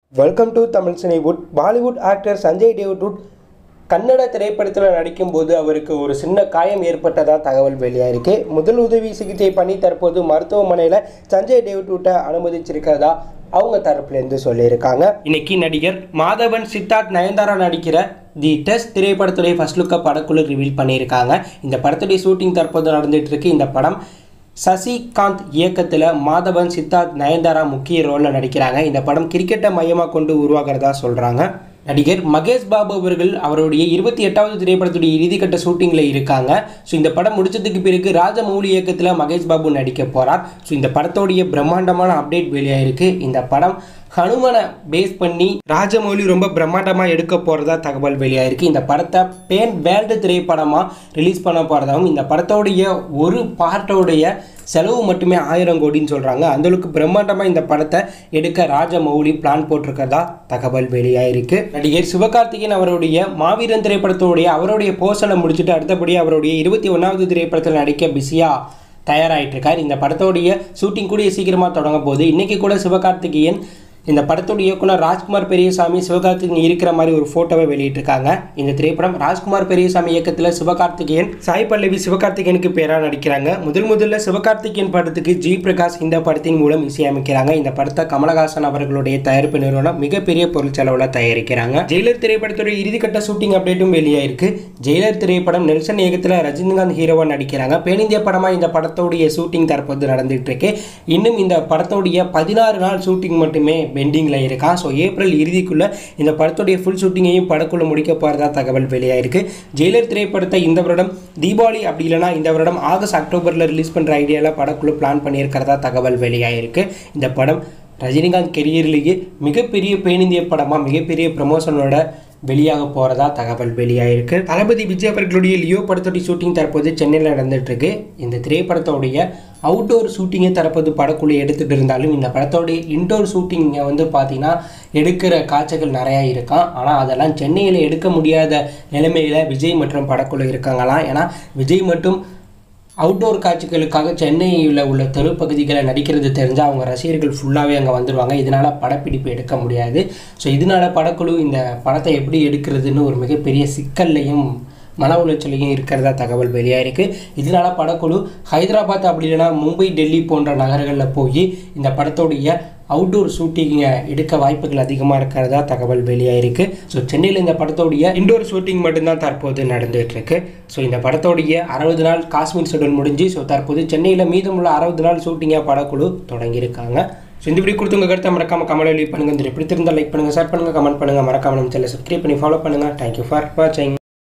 welcome to Tamil cinewood Bollywood actor Sanjay டேவ்வுட் கன்னட திரைப்படத்தில் நடிக்கும்போது அவருக்கு ஒரு சின்ன காயம் ஏற்பட்டதா தகவல் வெளியாயிருக்கு முதல் உதவி சிகிச்சை பண்ணி தற்போது மருத்துவமனையில் சஞ்சய் டேவ்வுட்டை அனுமதிச்சிருக்கிறதா அவங்க தரப்புலேருந்து சொல்லியிருக்காங்க இன்னைக்கு நடிகர் மாதவன் சித்தார்த் நயன்தாரா நடிக்கிற தி டெஸ்ட் திரைப்படத்துடைய ஃபர்ஸ்ட் லுக்கை படக்குழு ரிவீல் பண்ணியிருக்காங்க இந்த படத்துடைய ஷூட்டிங் தற்போது நடந்துட்டு இருக்கு இந்த படம் சசிகாந்த் இயக்கத்தில் மாதவன் சித்தார்த் நயன்தாரா முக்கிய ரோலில் நடிக்கிறாங்க இந்த படம் கிரிக்கெட்டை மையமாக கொண்டு உருவாகிறதா சொல்கிறாங்க நடிகர் மகேஷ் பாபு அவர்கள் அவருடைய இருபத்தி எட்டாவது திரைப்படத்துடைய இறுதிக்கட்ட ஷூட்டிங்கில் இருக்காங்க ஸோ இந்த படம் முடிச்சதுக்கு பிறகு ராஜமௌலி இயக்கத்தில் மகேஷ் பாபு நடிக்க போகிறார் ஸோ இந்த படத்தோடைய பிரம்மாண்டமான அப்டேட் வெளியாயிருக்கு இந்த படம் ஹனுமனை பேஸ் பண்ணி ராஜமௌலி ரொம்ப பிரம்மாண்டமாக எடுக்க போகிறதா தகவல் வெளியாயிருக்கு இந்த படத்தை பேன் வேர்ல்டு திரைப்படமாக ரிலீஸ் பண்ண போகிறதாகவும் இந்த படத்தோடைய ஒரு பார்ட்டோடைய செலவு மட்டுமே ஆயிரம் கோடின்னு சொல்கிறாங்க அந்தளவுக்கு பிரம்மாண்டமாக இந்த படத்தை எடுக்க ராஜமௌலி பிளான் போட்டிருக்கிறதா தகவல் வெளியாயிருக்கு நடிகர் சிவகார்த்திகேயன் அவருடைய மாவீரன் திரைப்படத்தோடைய அவருடைய போர்ஷனை முடிச்சுட்டு அடுத்தபடி அவருடைய இருபத்தி ஒன்றாவது திரைப்படத்தில் நடிக்க பிஸியாக தயாராகிட்டு இருக்கார் இந்த படத்தோடைய ஷூட்டிங் கூடிய சீக்கிரமாக தொடங்க போகுது இன்றைக்கி கூட சிவகார்த்திகேயன் இந்த படத்தோட இயக்குனர் ராஜ்குமார் பெரியசாமி சிவகார்த்திகேயன் இருக்கிற மாதிரி ஒரு ஃபோட்டோவை வெளியிட்டிருக்காங்க இந்த திரைப்படம் ராஜ்குமார் பெரியசாமி இயக்கத்தில் சிவகார்த்திகேயன் சாய் பல்லவி சிவகார்த்திகேயனுக்கு பேராக நடிக்கிறாங்க முதல் முதல்ல சிவகார்த்திகேயன் படத்துக்கு ஜி பிரகாஷ் இந்த படத்தின் மூலம் இசையமைக்கிறாங்க இந்த படத்தை கமலஹாசன் அவர்களுடைய தயாரிப்பு நிறுவனம் மிகப்பெரிய பொருள் செலவில் தயாரிக்கிறாங்க ஜெயிலர் திரைப்படத்துடைய இறுதிக்கட்ட ஷூட்டிங் அப்டேட்டும் வெளியாயிருக்கு ஜெயிலர் திரைப்படம் நெல்சன் இயக்கத்தில் ரஜினிகாந்த் ஹீரோவாக நடிக்கிறாங்க பேனிந்திய படமாக இந்த படத்தோடைய ஷூட்டிங் தற்போது நடந்துட்டு இருக்கு இன்னும் இந்த படத்தோடைய பதினாறு நாள் ஷூட்டிங் மட்டுமே பெண்டிங்கில் இருக்கான் ஸோ ஏப்ரல் இறுதிக்குள்ளே இந்த படத்துடைய ஃபுல் ஷூட்டிங்கையும் படக்குள்ள முடிக்க போகிறதா தகவல் வெளியாயிருக்கு ஜெயிலர் திரைப்படத்தை இந்த வருடம் தீபாவளி அப்படி இல்லைனா இந்த வருடம் ஆகஸ்ட் அக்டோபரில் ரிலீஸ் பண்ணுற ஐடியாவில் படக்குழு பிளான் பண்ணியிருக்கிறதா தகவல் வெளியாயிருக்கு இந்த படம் ரஜினிகாந்த் கெரியர்லேயே மிகப்பெரிய பேனிந்திய படமாக மிகப்பெரிய ப்ரமோஷனோட வெளியாக போகிறதா தகவல் வெளியாயிருக்கு தளபதி விஜய் அவர்களுடைய லியோ படத்தோடைய ஷூட்டிங் தற்போது சென்னையில் நடந்துட்டு இருக்கு இந்த திரைப்படத்தோடைய அவுட்டோர் ஷூட்டிங்கை தற்போது படக்குழு எடுத்துகிட்டு இருந்தாலும் இந்த படத்தோடைய இன்டோர் ஷூட்டிங்கை வந்து பார்த்தீங்கன்னா எடுக்கிற காட்சிகள் நிறையா இருக்கான் ஆனால் அதெல்லாம் சென்னையில் எடுக்க முடியாத நிலைமையில் விஜய் மற்றும் படக்குழு இருக்காங்களாம் ஏன்னா விஜய் மட்டும் அவுட்டோர் காட்சிகளுக்காக சென்னையில் உள்ள தெருப்பகுதிகளை நடிக்கிறது தெரிஞ்சால் அவங்க ரசிகர்கள் ஃபுல்லாகவே அங்கே வந்துடுவாங்க இதனால் படப்பிடிப்பு எடுக்க முடியாது ஸோ இதனால் படக்குழு இந்த படத்தை எப்படி எடுக்கிறதுன்னு ஒரு மிகப்பெரிய சிக்கல்லையும் மன உளைச்சலையும் இருக்கிறதா தகவல் வெளியாயிருக்கு இதனால படக்குழு ஹைதராபாத் அப்படி இல்லைன்னா மும்பை டெல்லி போன்ற நகரங்களில் போய் இந்த படத்தோடைய அவுட்டோர் ஷூட்டிங்கை எடுக்க வாய்ப்புகள் அதிகமாக இருக்கிறதா தகவல் வெளியாயிருக்கு ஸோ சென்னையில் இந்த படத்தோடைய இன்டோர் ஷூட்டிங் மட்டும்தான் தற்போது நடந்துட்டு இருக்கு ஸோ இந்த படத்தோடைய அறுபது நாள் காஷ்மீர் ஷெடியூல் முடிஞ்சு ஸோ தற்போது சென்னையில் மீதமுள்ள அறுபது நாள் ஷூட்டிங்காக படக்குழு தொடங்கியிருக்காங்க ஸோ இந்த வீடியோ கொடுத்து உங்கள் கருத்தை மறக்காம கமெண்ட் லீவ் பண்ணுங்க இந்த பிடித்திருந்தால் லைக் பண்ணுங்கள் ஷேர் பண்ணுங்கள் கமெண்ட் பண்ணுங்கள் மறக்காம நம்ம சேனல் சப்ஸ்கிரைப் பண்ணி ஃபாலோ பண்ணுங்கள் தேங்க்யூ ஃபார் வாட்சிங்